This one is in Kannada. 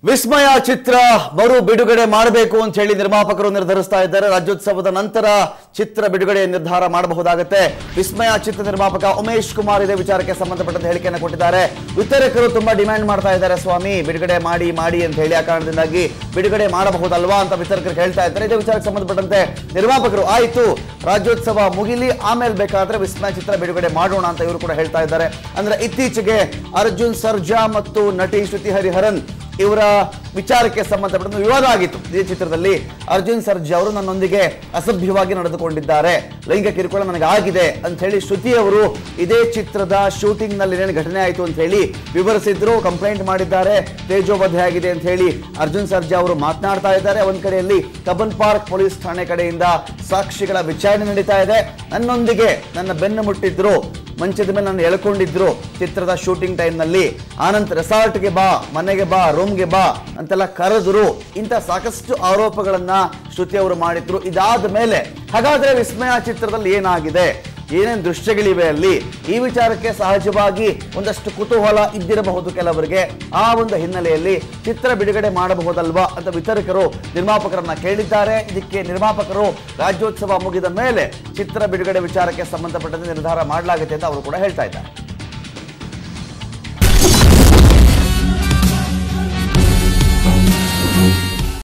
ವಿಸ್ಮಯ ಚಿತ್ರ ಮರು ಬಿಡುಗಡೆ ಮಾಡಬೇಕು ಅಂತ ಹೇಳಿ ನಿರ್ಮಾಪಕರು ನಿರ್ಧರಿಸ್ತಾ ಇದ್ದಾರೆ ರಾಜ್ಯೋತ್ಸವದ ನಂತರ ಚಿತ್ರ ಬಿಡುಗಡೆ ನಿರ್ಧಾರ ಮಾಡಬಹುದಾಗುತ್ತೆ ವಿಸ್ಮಯ ಚಿತ್ರ ನಿರ್ಮಾಪಕ ಉಮೇಶ್ ಕುಮಾರ್ ಇದೇ ವಿಚಾರಕ್ಕೆ ಸಂಬಂಧಪಟ್ಟಂತೆ ಹೇಳಿಕೆಯನ್ನು ಕೊಟ್ಟಿದ್ದಾರೆ ವಿತರಕರು ತುಂಬಾ ಡಿಮ್ಯಾಂಡ್ ಮಾಡ್ತಾ ಇದ್ದಾರೆ ಸ್ವಾಮಿ ಬಿಡುಗಡೆ ಮಾಡಿ ಮಾಡಿ ಅಂತ ಹೇಳಿ ಆ ಕಾರಣದಿಂದಾಗಿ ಬಿಡುಗಡೆ ಮಾಡಬಹುದಲ್ವಾ ಅಂತ ವಿತರಕರು ಹೇಳ್ತಾ ಇದ್ದಾರೆ ಇದೇ ವಿಚಾರಕ್ಕೆ ಸಂಬಂಧಪಟ್ಟಂತೆ ನಿರ್ಮಾಪಕರು ಆಯ್ತು ರಾಜ್ಯೋತ್ಸವ ಮುಗಿಲಿ ಆಮೇಲೆ ಬೇಕಾದ್ರೆ ವಿಸ್ಮಯ ಚಿತ್ರ ಬಿಡುಗಡೆ ಮಾಡೋಣ ಅಂತ ಇವರು ಕೂಡ ಹೇಳ್ತಾ ಇದ್ದಾರೆ ಅಂದ್ರೆ ಇತ್ತೀಚೆಗೆ ಅರ್ಜುನ್ ಸರ್ಜಾ ಮತ್ತು ನಟಿ ಶ್ರುತಿ ಹರಿಹರನ್ ಇವರ ವಿಚಾರಕ್ಕೆ ಸಂಬಂಧಪಟ್ಟ ವಿವಾದ ಆಗಿತ್ತು ಇದೇ ಚಿತ್ರದಲ್ಲಿ ಅರ್ಜುನ್ ಸರ್ಜಾ ಅವರು ನನ್ನೊಂದಿಗೆ ಅಸಭ್ಯವಾಗಿ ನಡೆದುಕೊಂಡಿದ್ದಾರೆ ಲೈಂಗಿಕ ಕಿರುಕುಳ ನನಗೆ ಆಗಿದೆ ಅಂತ ಹೇಳಿ ಶ್ರುತಿ ಅವರು ಇದೇ ಚಿತ್ರದ ಶೂಟಿಂಗ್ ನಲ್ಲಿ ಏನೇನು ಘಟನೆ ಆಯಿತು ಅಂತ ಹೇಳಿ ವಿವರಿಸಿದ್ರು ಕಂಪ್ಲೇಂಟ್ ಮಾಡಿದ್ದಾರೆ ತೇಜೋವಧೆ ಆಗಿದೆ ಅಂತ ಹೇಳಿ ಅರ್ಜುನ್ ಸರ್ಜಾ ಅವರು ಮಾತನಾಡ್ತಾ ಇದ್ದಾರೆ ಒಂದ್ ಕಡೆಯಲ್ಲಿ ಕಬ್ಬನ್ ಪಾರ್ಕ್ ಪೊಲೀಸ್ ಠಾಣೆ ಕಡೆಯಿಂದ ಸಾಕ್ಷಿಗಳ ವಿಚಾರಣೆ ನಡೀತಾ ಇದೆ ನನ್ನೊಂದಿಗೆ ನನ್ನ ಬೆನ್ನು ಮುಟ್ಟಿದ್ರು ಮಂಚದ ಮೇಲೆ ನಾನು ಎಳ್ಕೊಂಡಿದ್ರು ಚಿತ್ರದ ಶೂಟಿಂಗ್ ಟೈಮ್ನಲ್ಲಿ ಆನಂತರ ರೆಸಾರ್ಟ್ಗೆ ಬಾ ಮನೆಗೆ ಬಾ ರೂಮ್ಗೆ ಬಾ ಅಂತೆಲ್ಲ ಕರೆದ್ರು ಇಂಥ ಸಾಕಷ್ಟು ಆರೋಪಗಳನ್ನ ಶ್ರುತಿ ಅವರು ಮಾಡಿದ್ರು ಇದಾದ ಮೇಲೆ ಹಾಗಾದ್ರೆ ವಿಸ್ಮಯ ಚಿತ್ರದಲ್ಲಿ ಏನಾಗಿದೆ ಏನೇನು ದೃಶ್ಯಗಳಿವೆ ಅಲ್ಲಿ ಈ ವಿಚಾರಕ್ಕೆ ಸಹಜವಾಗಿ ಒಂದಷ್ಟು ಕುತೂಹಲ ಇದ್ದಿರಬಹುದು ಕೆಲವರಿಗೆ ಆ ಒಂದು ಹಿನ್ನೆಲೆಯಲ್ಲಿ ಚಿತ್ರ ಬಿಡುಗಡೆ ಮಾಡಬಹುದಲ್ವಾ ಅಂತ ವಿತರಕರು ನಿರ್ಮಾಪಕರನ್ನ ಕೇಳಿದ್ದಾರೆ ಇದಕ್ಕೆ ನಿರ್ಮಾಪಕರು ರಾಜ್ಯೋತ್ಸವ ಮುಗಿದ ಮೇಲೆ ಚಿತ್ರ ಬಿಡುಗಡೆ ವಿಚಾರಕ್ಕೆ ಸಂಬಂಧಪಟ್ಟಂತೆ ನಿರ್ಧಾರ ಮಾಡಲಾಗುತ್ತೆ ಅಂತ ಅವರು ಕೂಡ ಹೇಳ್ತಾ ಇದ್ದಾರೆ